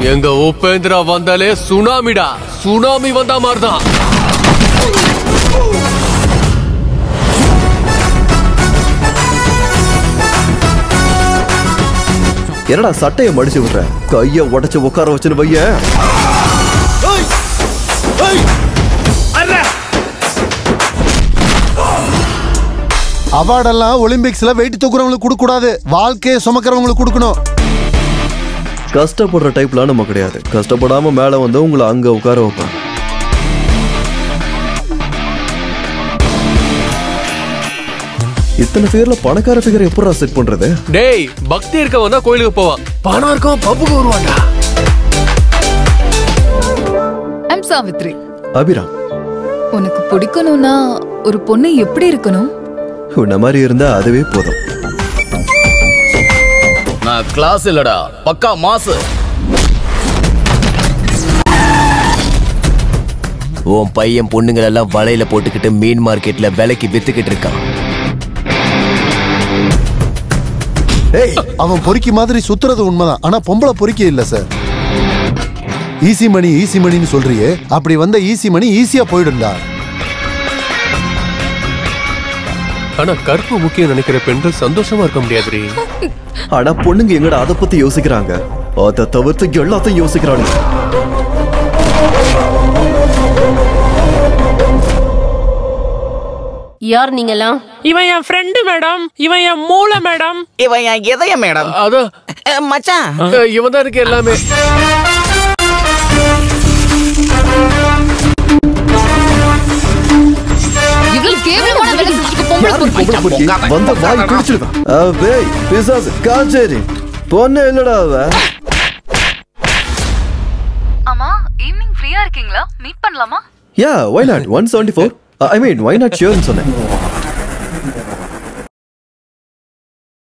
எங்க உபேந்திரா வந்தாலே சுனாமிடா சுனாமி வந்தா மாதிரிதான் என்னடா சட்டையை மடிச்சு விடுற கைய உடைச்சு உட்கார வச்சுன்னு வைய அவார்டெல்லாம் ஒலிம்பிக்ஸ்ல வெயிட் தூக்குறவங்களுக்கு கொடுக்க கூடாது வாழ்க்கையை சுமக்கிறவங்களுக்கு கொடுக்கணும் கஷ்டப்படுற டைப்லாம் நம்ம கிடையாது கஷ்டப்படாம மேல வந்து உங்களை அங்க உட்கார வைப்பேன் இத்தனை பேர்ல பணக்கார ஃபிகர் எப்படா செட் பண்றது டேய் பக்தி இருக்கவன் தான் கோயிலுக்கு போவான் பணம் இருக்கவன் பப்புக்கு வருவான்டா ஐம் சாவித்ரி அபிராம் உனக்கு பிடிக்கணும்னா ஒரு பொண்ணு எப்படி இருக்கணும் உன்ன மாதிரி இருந்தா அதுவே போதும் நான் கிளாஸ் இல்லடா பக்கா மாசு உன் பையன் பொண்ணுங்களெல்லாம் வலையில போட்டுக்கிட்டு மீன் மார்க்கெட்ல விலைக்கு வித்துக்கிட்டு இருக்கான் ஏய் அவன் பொறுக்கி மாதிரி சுத்துறது உண்மைதான் ஆனா பொம்பளை பொறுக்கி இல்ல சார் ஈஸி மணி ஈஸி மணின்னு சொல்றியே அப்படி வந்த ஈஸி மணி ஈஸியா போயிடும்டா ஆனா கருப்பு முக்கியம் நினைக்கிற பெண்கள் சந்தோஷமா இருக்க முடியாதுரி ஆனா பொண்ணுங்க எங்கடா அதை பத்தி யோசிக்கிறாங்க அதை தவிர்த்து எல்லாத்தையும் யோசிக்கிறாங்க யார் நீங்களாம் இவன் என் ஃப்ரெண்டு மேடம் இவன் என் மூளை மேடம் இவன் என் இதய மேடம் அதான் அஹ், மச்சான் இவன் தான் இருக்கு எல்லாமே இவ்வளவு கேவலமான வேலை செஞ்சுட்டு பொம்பளை யாரு பொறுக்கி பொம்பளை பொறுக்கி வந்த வாய் கிழிச்சிடுவேன் அபேய் பிசாசு காஞ்சேரி பொண்ணு இல்லடா அவ ஆமா ஈவினிங் ஃப்ரீயா இருக்கீங்களா மீட் பண்ணலாமா yeah why not one seventy four I mean why not ஷியோர்னு சொன்னேன்